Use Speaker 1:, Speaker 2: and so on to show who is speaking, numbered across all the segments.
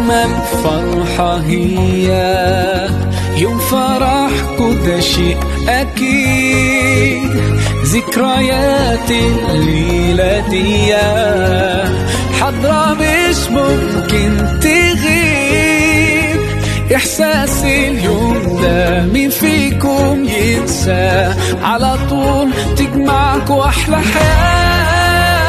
Speaker 1: أجمل فرحة هي يوم فرحكوا ده شيء أكيد ذكريات الليلة دي حضرة مش ممكن تغيب إحساس اليوم ده مين فيكم ينسى على طول تجمعكوا أحلى حياة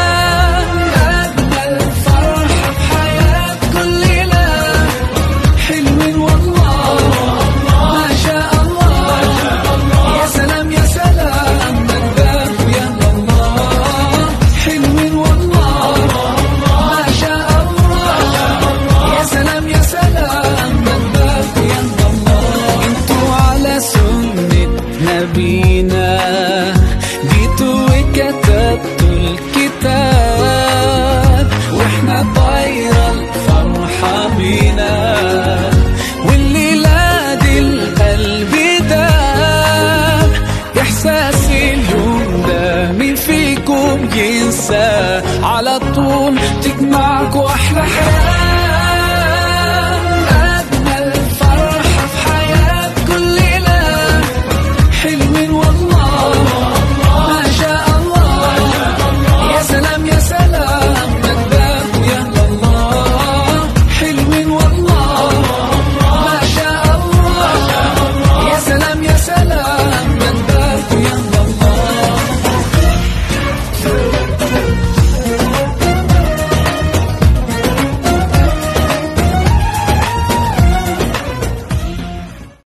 Speaker 1: أجمل فرحة بحياة كل ليلة حلوين والله ما شاء الله يا سلام يا سلام نربح يا الله حلوين والله ما شاء الله يا سلام يا سلام نربح يا الله انتوا على سنة نبينا جيتوا وكتبتوا الكتاب واحنا طايرة الفرحة بينا والليلة دي القلب داب إحساس اليوم ده مين فيكم ينسى على طول تجمعكوا أحلى حياة